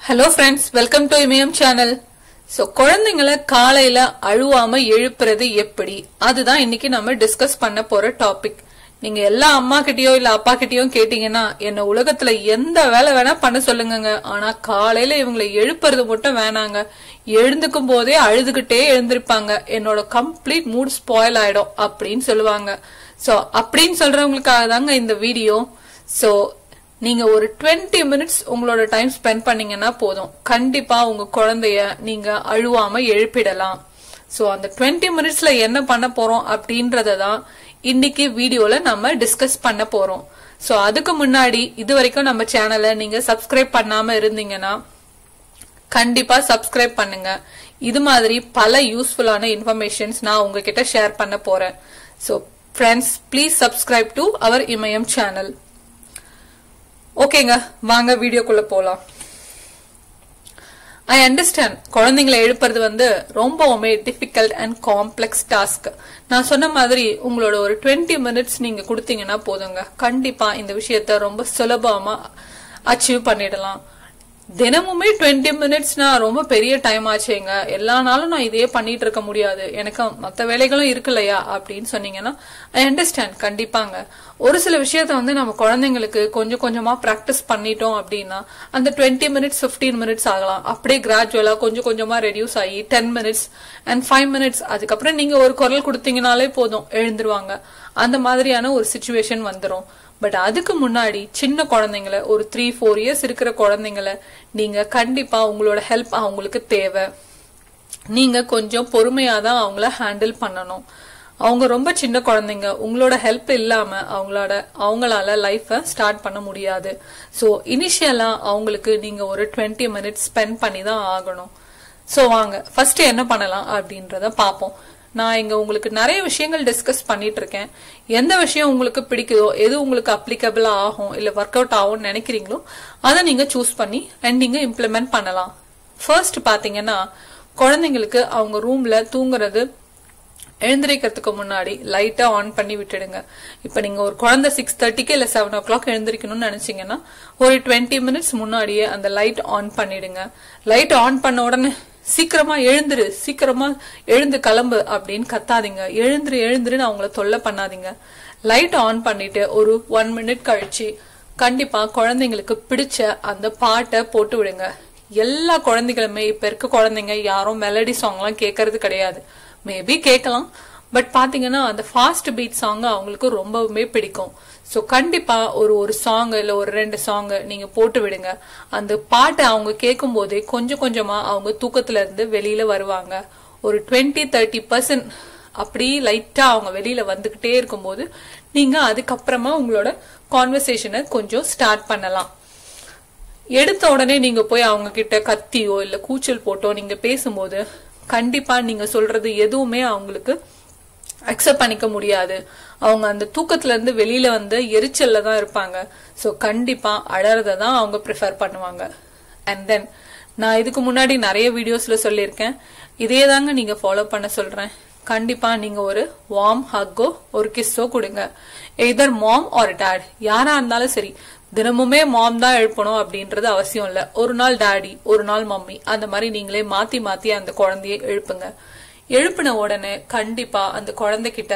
hello friends welcome to Imayam channel so குழந்தைங்களை காலையில அழுவாம எழுப்புறது எப்படி அதுதான் இன்னைக்கு நம்ம டிஸ்கஸ் பண்ண போற டாபிக் நீங்க எல்லா அம்மா கிட்டயோ இல்ல அப்பா கிட்டயோ கேட்டீங்கன்னா என்ன உலகத்துல எந்த வேலை வேணா பண்ண சொல்லுங்கங்க ஆனா காலையில இவங்களை எழுப்புறது மட்டும் வேணாங்க எழுந்துக்கும் போதே அழுதுகிட்டே எழுந்திருப்பாங்க என்னோட கம்ப்ளீட் மூட் ஸ்பாயில் ஆயிடும் அப்படின்னு சொல்லுவாங்க சோ அப்படின்னு சொல்றவங்களுக்காக தாங்க இந்த வீடியோ சோ நீங்க ஒரு 20 மினிட்ஸ் உங்களோட டைம் ஸ்பெண்ட் பண்ணீங்கன்னா போதும் கண்டிப்பா உங்க குழந்தைய நீங்க அழுவாம எழுப்பிடலாம் சோ அந்த 20 மினிட்ஸ்ல என்ன பண்ண போறோம் அப்படின்றத தான் இன்னைக்கு வீடியோல நம்ம டிஸ்கஸ் பண்ண போறோம் சோ அதுக்கு முன்னாடி இது வரைக்கும் நம்ம சேனலை நீங்க சப்ஸ்கிரைப் பண்ணாம இருந்தீங்கன்னா கண்டிப்பா சப்ஸ்கிரைப் பண்ணுங்க இது மாதிரி பல யூஸ்ஃபுல்லான இன்ஃபர்மேஷன்ஸ் நான் உங்ககிட்ட ஷேர் பண்ண போறேன் so friends please subscribe to our Imayam channel ஓகேங்க வாங்க வீடியோக்குள்ள போலாம் ஐ அண்டர்ஸ்டாண்ட் குழந்தைங்களை எழுப்புறது வந்து ரொம்பவுமே டிஃபிகல்ட் அண்ட் காம்ப்ளெக்ஸ் டாஸ்க் நான் சொன்ன மாதிரி உங்களோட ஒரு 20 மினிட்ஸ் நீங்க கொடுத்தீங்கன்னா போதுங்க கண்டிப்பா இந்த விஷயத்த ரொம்ப சுலபமா அச்சீவ் பண்ணிடலாம் தினமுமே 20 மினிட்ஸ்னா ரொம்ப பெரிய டைம் ஆச்சுங்க எல்லா நாளும் நான் இதே பண்ணிட்டு இருக்க முடியாது எனக்கு மத்த வேலைகளும் இருக்கு இல்லையா அப்படின்னு சொன்னீங்கன்னா ஐ அண்டர்ஸ்டாண்ட் கண்டிப்பாங்க ஒரு சில விஷயத்த வந்து நம்ம குழந்தைங்களுக்கு கொஞ்சம் கொஞ்சமா பிராக்டிஸ் பண்ணிட்டோம் அப்படின்னா அந்த 20 மினிட்ஸ் 15 மினிட்ஸ் ஆகலாம் அப்படியே கிராஜுவலா கொஞ்சம் கொஞ்சமா ரெடியூஸ் ஆகி ten minutes and five minutes அதுக்கப்புறம் நீங்க ஒரு குரல் கொடுத்தீங்கனாலே போதும் எழுந்துருவாங்க அந்த மாதிரியான ஒரு சுச்சுவேஷன் வந்துரும் பட் அதுக்கு முன்னாடி சின்ன குழந்தைங்கள ஒரு த்ரீ ஃபோர் இயர்ஸ் இருக்கிற குழந்தைங்கள நீங்க கண்டிப்பா உங்களோட ஹெல்ப் அவங்களுக்கு தேவை நீங்க கொஞ்சம் பொறுமையா தான் அவங்கள ஹேண்டில் பண்ணணும் அவங்க ரொம்ப சின்ன குழந்தைங்க உங்களோட ஹெல்ப் இல்லாம அவங்களோட அவங்களால லைஃப ஸ்டார்ட் பண்ண முடியாது சோ இனிஷியலா அவங்களுக்கு நீங்க ஒரு 20 மினிட்ஸ் ஸ்பெண்ட் பண்ணி தான் ஆகணும் சோ வாங்க ஃபர்ஸ்ட் என்ன பண்ணலாம் அப்படின்றத பாப்போம் நான் இங்க உங்களுக்கு நிறைய விஷயங்கள் டிஸ்கஸ் பண்ணிட்டு இருக்கேன் எந்த விஷயம் உங்களுக்கு பிடிக்குதோ எது உங்களுக்கு அப்ளிகபிள் ஆகும் இல்ல ஒர்க் அவுட் ஆகும்னு நினைக்கிறீங்களோ அதை நீங்க சூஸ் பண்ணி அண்ட் நீங்க இம்ப்ளிமெண்ட் பண்ணலாம் ஃபர்ஸ்ட் பாத்தீங்கன்னா குழந்தைங்களுக்கு அவங்க ரூம்ல தூங்குறது எழுந்திரிக்கிறதுக்கு முன்னாடி லைட்டா ஆன் பண்ணி விட்டுடுங்க இப்ப நீங்க ஒரு குழந்தை சிக்ஸ் தேர்ட்டிக்கு இல்ல செவன் ஓ கிளாக் எழுந்திரிக்கணும்னு நினைச்சீங்கன்னா ஒரு டுவெண்ட்டி மினிட்ஸ் முன்னாடியே அந்த லைட் ஆன் பண்ணிடுங்க லைட் ஆன் பண்ண உடனே சீக்கிரமா எழுந்துரு சீக்கிரமா எழுந்து கிளம்பு அப்படின்னு கத்தாதீங்க எழுந்துரு எழுந்துருன்னு அவங்கள தொல்லை பண்ணாதீங்க லைட் ஆன் பண்ணிட்டு ஒரு ஒன் மினிட் கழிச்சு கண்டிப்பா குழந்தைங்களுக்கு பிடிச்ச அந்த பாட்டை போட்டு விடுங்க எல்லா குழந்தைகளுமே இப்ப இருக்க குழந்தைங்க யாரும் மெலடி சாங்லாம் கேட்கறது கிடையாது மேபி கேட்கலாம் பட் பாத்தீங்கன்னா அந்த ஃபாஸ்ட் பீட் சாங் அவங்களுக்கு ரொம்பவுமே பிடிக்கும் ஸோ கண்டிப்பா ஒரு ஒரு சாங் இல்ல ஒரு ரெண்டு சாங் நீங்க போட்டு விடுங்க அந்த பாட்டை அவங்க கேட்கும் போதே கொஞ்சம் கொஞ்சமா அவங்க தூக்கத்துல இருந்து வெளியில வருவாங்க ஒரு டுவெண்ட்டி தேர்ட்டி பர்சன்ட் அப்படி லைட்டா அவங்க வெளியில வந்துகிட்டே இருக்கும்போது நீங்க அதுக்கப்புறமா உங்களோட கான்வர்சேஷனை கொஞ்சம் ஸ்டார்ட் பண்ணலாம் எடுத்த உடனே நீங்க போய் அவங்க கிட்ட கத்தியோ இல்ல கூச்சல் போட்டோ நீங்க பேசும்போது கண்டிப்பா நீங்க சொல்றது எதுவுமே அவங்களுக்கு அக்செப்ட் பண்ணிக்க முடியாது அவங்க அந்த தூக்கத்துல இருந்து வெளியில வந்து எரிச்சல்ல தான் இருப்பாங்க சோ கண்டிப்பா அழறத தான் அவங்க ப்ரிஃபர் பண்ணுவாங்க அண்ட் தென் நான் இதுக்கு முன்னாடி நிறைய வீடியோஸ்ல சொல்லியிருக்கேன் இதே தாங்க நீங்க ஃபாலோ பண்ண சொல்றேன் கண்டிப்பா நீங்க ஒரு வார்ம் ஹக்கோ ஒரு கிஸ்ஸோ கொடுங்க எதர் மாம் ஆர் டேட் யாரா இருந்தாலும் சரி தினமுமே மாம் தான் எழுப்பணும் அப்படின்றது அவசியம் இல்ல ஒரு நாள் டாடி ஒரு நாள் மம்மி அந்த மாதிரி நீங்களே மாத்தி மாத்தி அந்த குழந்தைய எழுப்புங்க எழுப்பின உடனே கண்டிப்பா அந்த குழந்தைகிட்ட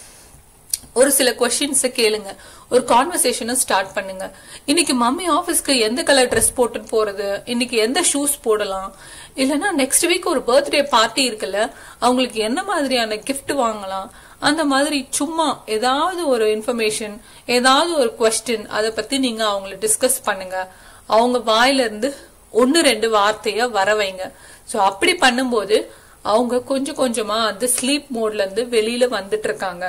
ஒரு சில கொஸ்டின்ஸ கேளுங்க ஒரு கான்வர்சேஷனை ஸ்டார்ட் பண்ணுங்க இன்னைக்கு மம்மி ஆபீஸ்க்கு எந்த கலர் ட்ரெஸ் போட்டு போறது இன்னைக்கு எந்த ஷூஸ் போடலாம் இல்லனா நெக்ஸ்ட் வீக் ஒரு பர்த்டே பார்ட்டி இருக்குல்ல அவங்களுக்கு என்ன மாதிரியான கிஃப்ட் வாங்கலாம் அந்த மாதிரி சும்மா ஏதாவது ஒரு இன்ஃபர்மேஷன் ஏதாவது ஒரு கொஸ்டின் அதை பத்தி நீங்க அவங்கள டிஸ்கஸ் பண்ணுங்க அவங்க வாயில இருந்து ஒன்னு ரெண்டு வார்த்தைய வர வைங்க சோ அப்படி பண்ணும்போது அவங்க கொஞ்சம் கொஞ்சமா அந்த ஸ்லீப் மோட்ல இருந்து வெளியில வந்துட்டு இருக்காங்க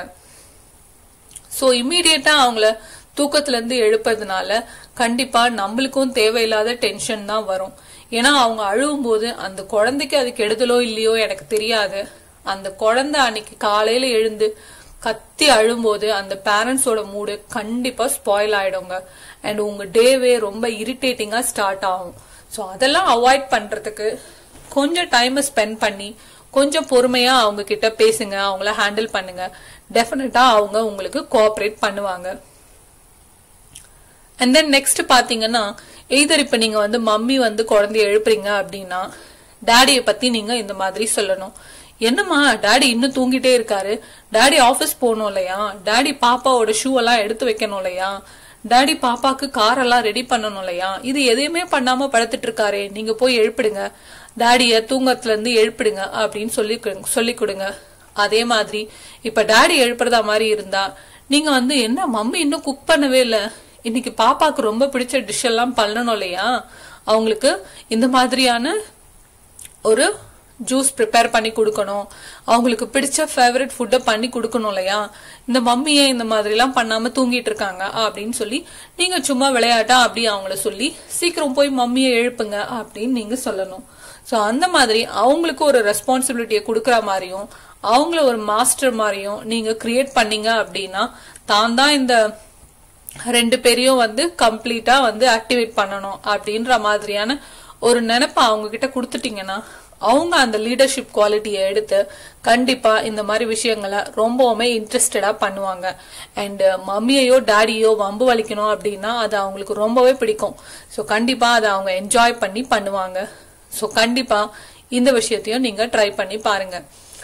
சோ இம்மீடியட்டா அவங்கள தூக்கத்துல இருந்து எழுப்பதுனால கண்டிப்பா நம்மளுக்கும் தேவையில்லாத டென்ஷன் தான் வரும் ஏன்னா அவங்க அழுவும் போது அந்த குழந்தைக்கு அது கெடுதலோ இல்லையோ எனக்கு தெரியாது அந்த குழந்தை அன்னைக்கு காலையில எழுந்து கத்தி அழும்போது அந்த பேரண்ட்ஸோட மூடு கண்டிப்பா ஸ்பாயில் ஆயிடுங்க அண்ட் உங்க டேவே ரொம்ப இரிட்டேட்டிங்கா ஸ்டார்ட் ஆகும் ஸோ அதெல்லாம் அவாய்ட் பண்றதுக்கு கொஞ்சம் டைம் ஸ்பெண்ட் பண்ணி கொஞ்சம் பொறுமையா அவங்க கிட்ட பேசுங்க அவங்கள ஹேண்டில் பண்ணுங்க டெஃபினட்டா அவங்க உங்களுக்கு கோஆபரேட் பண்ணுவாங்க அண்ட் தென் நெக்ஸ்ட் பாத்தீங்கன்னா எய்தர் இப்ப நீங்க வந்து மம்மி வந்து குழந்தைய எழுப்புறீங்க அப்படின்னா டாடிய பத்தி நீங்க இந்த மாதிரி சொல்லணும் என்னம்மா டாடி இன்னும் தூங்கிட்டே இருக்காரு டாடி ஆபீஸ் போகணும் இல்லையா டாடி பாப்பாவோட ஷூ எல்லாம் எடுத்து வைக்கணும் இல்லையா டாடி பாப்பாக்கு கார் எல்லாம் ரெடி பண்ணணும் இல்லையா இது எதையுமே பண்ணாம படுத்துட்டு இருக்காரே நீங்க போய் எழுப்பிடுங்க டாடிய தூங்கத்துல இருந்து எழுப்பிடுங்க அப்படின்னு சொல்லி சொல்லி கொடுங்க அதே மாதிரி இப்ப டாடி எழுப்புறதா மாதிரி இருந்தா நீங்க வந்து என்ன மம்மி இன்னும் குக் பண்ணவே இல்ல இன்னைக்கு பாப்பாக்கு ரொம்ப பிடிச்ச டிஷ் எல்லாம் பண்ணணும் இல்லையா அவங்களுக்கு இந்த மாதிரியான ஒரு ஜூஸ் ப்ரிப்பேர் பண்ணி கொடுக்கணும் அவங்களுக்கு பிடிச்ச ஃபேவரட் ஃபுட்டை பண்ணி கொடுக்கணும் இல்லையா இந்த மம்மியே இந்த மாதிரி எல்லாம் பண்ணாம தூங்கிட்டு இருக்காங்க அப்படின்னு சொல்லி நீங்க சும்மா விளையாட்டா அப்படி அவங்கள சொல்லி சீக்கிரம் போய் மம்மியை எழுப்புங்க அப்படின்னு நீங்க சொல்லணும் சோ அந்த மாதிரி அவங்களுக்கு ஒரு ரெஸ்பான்சிபிலிட்டியை கொடுக்கற மாதிரியும் அவங்கள ஒரு மாஸ்டர் மாதிரியும் நீங்க கிரியேட் பண்ணீங்க அப்படின்னா தான் தான் இந்த ரெண்டு பேரையும் வந்து கம்ப்ளீட்டா வந்து ஆக்டிவேட் பண்ணணும் அப்படின்ற மாதிரியான ஒரு நினைப்பை அவங்க கிட்ட கொடுத்துட்டீங்கன்னா அவங்க அந்த லீடர்ஷிப் குவாலிட்டியை எடுத்து கண்டிப்பா இந்த மாதிரி விஷயங்களை ரொம்பவுமே இன்ட்ரெஸ்டடா பண்ணுவாங்க அண்ட் மம்மியையோ டாடியோ வம்பு வலிக்கணும் அப்படின்னா அது அவங்களுக்கு ரொம்பவே பிடிக்கும் ஸோ கண்டிப்பா அதை அவங்க என்ஜாய் பண்ணி பண்ணுவாங்க ஸோ கண்டிப்பா இந்த விஷயத்தையும் நீங்க ட்ரை பண்ணி பாருங்க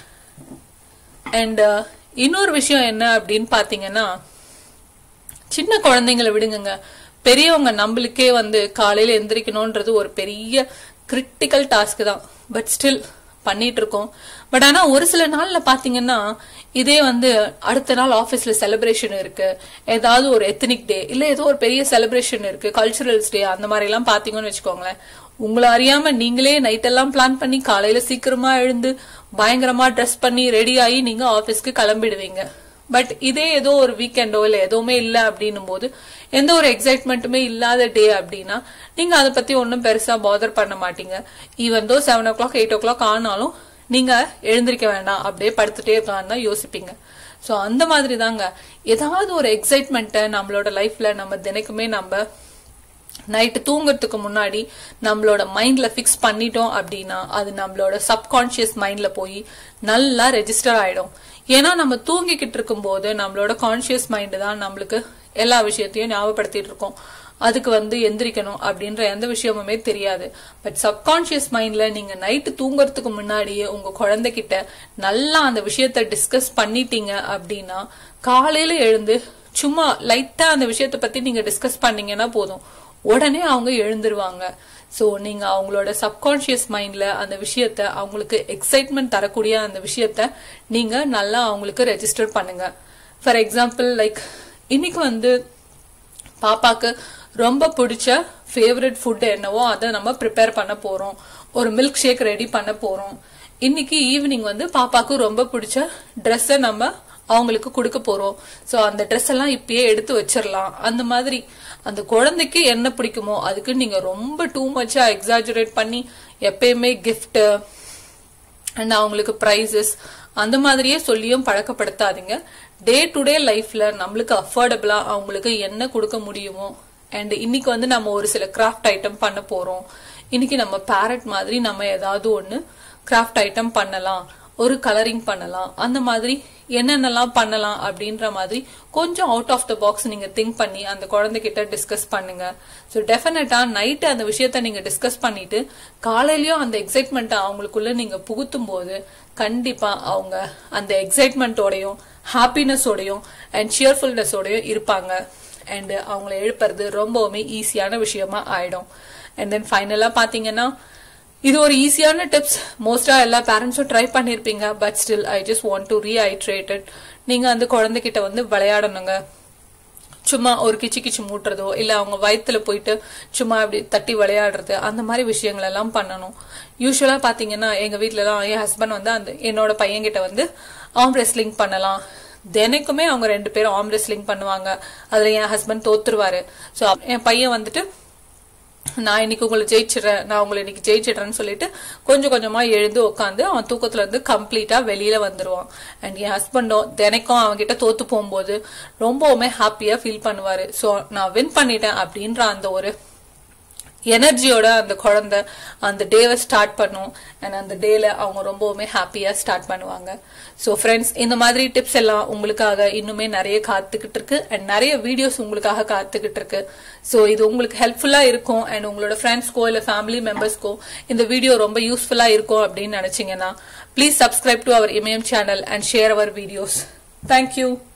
அண்ட் இன்னொரு விஷயம் என்ன அப்படின்னு பாத்தீங்கன்னா சின்ன குழந்தைங்களை விடுங்க பெரியவங்க நம்மளுக்கே வந்து காலையில எந்திரிக்கணும்ன்றது ஒரு பெரிய கிரிட்டிக்கல் டாஸ்க் தான் பட் ஸ்டில் பண்ணிட்டு இருக்கோம் பட் ஆனா ஒரு சில நாள்ல பாத்தீங்கன்னா இதே வந்து அடுத்த நாள் ஆபீஸ்ல செலிப்ரேஷன் இருக்கு ஏதாவது ஒரு எத்தனிக் டே இல்ல ஏதோ ஒரு பெரிய செலிப்ரேஷன் இருக்கு கல்ச்சுரல்ஸ் டே அந்த மாதிரி எல்லாம் பாத்தீங்கன்னு வச்சுக்கோங்களேன் உங்களை அறியாம நீங்களே நைட் எல்லாம் பிளான் பண்ணி காலையில சீக்கிரமா எழுந்து பயங்கரமா ட்ரெஸ் பண்ணி ரெடி ஆகி நீங்க ஆபீஸ்க்கு கிளம்பிடுவீங்க பட் இதே ஏதோ ஒரு வீக்கெண்டோ இல்ல எதுவுமே இல்ல அப்படின்னும் போது எந்த ஒரு எக்ஸைட்மெண்ட்டுமே இல்லாத டே அப்படின்னா நீங்க அதை பத்தி ஒன்றும் பெருசா பாதர் பண்ண மாட்டீங்க even though seven o'clock eight o'clock ஆனாலும் நீங்க எழுந்திருக்க வேண்டாம் அப்படியே படுத்துட்டே இருக்கலாம்னு தான் யோசிப்பீங்க சோ அந்த மாதிரி தாங்க ஏதாவது ஒரு எக்ஸைட்மெண்ட்டை நம்மளோட லைஃப்ல நம்ம தினைக்குமே நம்ம நைட்டு தூங்குறதுக்கு முன்னாடி நம்மளோட மைண்ட்ல ஃபிக்ஸ் பண்ணிட்டோம் அப்படின்னா அது நம்மளோட சப்கான்சியஸ் மைண்ட்ல போய் நல்லா ரெஜிஸ்டர் ஆயிடும் ஏன்னா நம்ம தூங்கிக்கிட்டு இருக்கும்போது நம்மளோட கான்சியஸ் மைண்ட் தான் நம்மளுக்கு எல்லா விஷயத்தையும் ஞாபகப்படுத்திட்டு இருக்கோம் அதுக்கு வந்து எந்திரிக்கணும் அப்படின்ற எந்த விஷயமுமே தெரியாது பட் சப்கான்சியஸ் மைண்ட்ல நீங்க நைட்டு தூங்குறதுக்கு முன்னாடியே உங்க குழந்தைகிட்ட நல்லா அந்த விஷயத்த டிஸ்கஸ் பண்ணிட்டீங்க அப்படின்னா காலையில எழுந்து சும்மா லைட்டா அந்த விஷயத்த பத்தி நீங்க டிஸ்கஸ் பண்ணீங்கன்னா போதும் உடனே அவங்க எழுந்துருவாங்க சோ நீங்க அவங்களோட சப்கான்சியஸ் மைண்ட்ல அந்த விஷயத்த அவங்களுக்கு எக்ஸைட்மெண்ட் தரக்கூடிய அந்த விஷயத்த நீங்க நல்லா அவங்களுக்கு ரெஜிஸ்டர் பண்ணுங்க ஃபார் எக்ஸாம்பிள் லைக் இன்னைக்கு வந்து பாப்பாக்கு ரொம்ப பிடிச்ச ஃபேவரட் ஃபுட் என்னவோ அதை நம்ம ப்ரிப்பேர் பண்ண போறோம் ஒரு மில்க் ஷேக் ரெடி பண்ண போறோம் இன்னைக்கு ஈவினிங் வந்து பாப்பாக்கு ரொம்ப பிடிச்ச ட்ரெஸ்ஸை நம்ம அவங்களுக்கு கொடுக்க போறோம் சோ அந்த ட்ரெஸ் எல்லாம் இப்பயே எடுத்து வச்சிடலாம் அந்த மாதிரி அந்த குழந்தைக்கு என்ன பிடிக்குமோ அதுக்கு நீங்க ரொம்ப டூ மச்சா எக்ஸாஜுரேட் பண்ணி எப்பயுமே கிஃப்ட் அண்ட் அவங்களுக்கு ப்ரைஸஸ் அந்த மாதிரியே சொல்லியும் பழக்கப்படுத்தாதீங்க டே டு டே லைஃப்ல நம்மளுக்கு அஃபோர்டபுளா அவங்களுக்கு என்ன கொடுக்க முடியுமோ அண்ட் இன்னைக்கு வந்து நம்ம ஒரு சில கிராஃப்ட் ஐட்டம் பண்ண போறோம் இன்னைக்கு நம்ம பேரட் மாதிரி நம்ம ஏதாவது ஒண்ணு கிராஃப்ட் ஐட்டம் பண்ணலாம் ஒரு கலரிங் பண்ணலாம் அந்த மாதிரி என்னென்னலாம் பண்ணலாம் அப்படின்ற மாதிரி கொஞ்சம் அவுட் ஆஃப் த பாக்ஸ் நீங்க திங்க் பண்ணி அந்த குழந்தைகிட்ட டிஸ்கஸ் பண்ணுங்க ஸோ டெஃபினட்டா நைட்டு அந்த விஷயத்த நீங்க டிஸ்கஸ் பண்ணிட்டு காலையிலயும் அந்த எக்ஸைட்மெண்ட்டை அவங்களுக்குள்ள நீங்க புகுத்தும் போது கண்டிப்பா அவங்க அந்த எக்ஸைட்மெண்ட்டோடையும் ஹாப்பினஸோடையும் அண்ட் சியர்ஃபுல்னஸோடையும் இருப்பாங்க அண்ட் அவங்கள எழுப்புறது ரொம்பவுமே ஈஸியான விஷயமா ஆயிடும் அண்ட் தென் ஃபைனலா பாத்தீங்கன்னா இது ஒரு ஈஸியான டிப்ஸ் மோஸ்டா எல்லா பேரண்ட்ஸும் ட்ரை பண்ணிருப்பீங்க but still I just want to rehydrate it நீங்க அந்த குழந்தைகிட்ட வந்து விளையாடணுங்க சும்மா ஒரு கிச்சு கிச்சு மூட்டுறதோ இல்ல அவங்க வயித்துல போயிட்டு சும்மா அப்படி தட்டி விளையாடுறது அந்த மாதிரி விஷயங்கள் எல்லாம் பண்ணணும் யூஸ்வலா பாத்தீங்கன்னா எங்க வீட்ல எல்லாம் என் ஹஸ்பண்ட் வந்து அந்த என்னோட பையன்கிட்ட வந்து ஆம் ரெஸ்லிங் பண்ணலாம் தினைக்குமே அவங்க ரெண்டு பேரும் ஆம் ரெஸ்லிங் பண்ணுவாங்க அதுல என் ஹஸ்பண்ட் தோத்துருவாரு சோ என் பையன் வந்துட்டு நான் இன்னைக்கு உங்களை ஜெயிச்சிடுறேன் நான் உங்களை இன்னைக்கு ஜெயிச்சிடுறேன்னு சொல்லிட்டு கொஞ்சம் கொஞ்சமா எழுந்து உட்காந்து அவன் தூக்கத்துல இருந்து கம்ப்ளீட்டா வெளியில வந்துருவான் அண்ட் என் ஹஸ்பண்டும் தினைக்கும் அவன் கிட்ட தோத்து போகும்போது ரொம்பவுமே ஹாப்பியா ஃபீல் பண்ணுவாரு சோ நான் வின் பண்ணிட்டேன் அப்படின்ற அந்த ஒரு எனர்ஜியோட அந்த குழந்தை அந்த டேவை ஸ்டார்ட் பண்ணும் அண்ட் அந்த டேல அவங்க ரொம்பவுமே ஹாப்பியா ஸ்டார்ட் பண்ணுவாங்க ஸோ ஃப்ரெண்ட்ஸ் இந்த மாதிரி டிப்ஸ் எல்லாம் உங்களுக்காக இன்னுமே நிறைய காத்துக்கிட்டு இருக்கு அண்ட் நிறைய வீடியோஸ் உங்களுக்காக காத்துக்கிட்டு இருக்கு ஸோ இது உங்களுக்கு ஹெல்ப்ஃபுல்லா இருக்கும் அண்ட் உங்களோட ஃப்ரெண்ட்ஸ்க்கோ இல்ல ஃபேமிலி மெம்பர்ஸ்க்கோ இந்த வீடியோ ரொம்ப யூஸ்ஃபுல்லா இருக்கும் அப்படின்னு நினைச்சீங்கன்னா please subscribe to our Imayam channel and share our videos thank you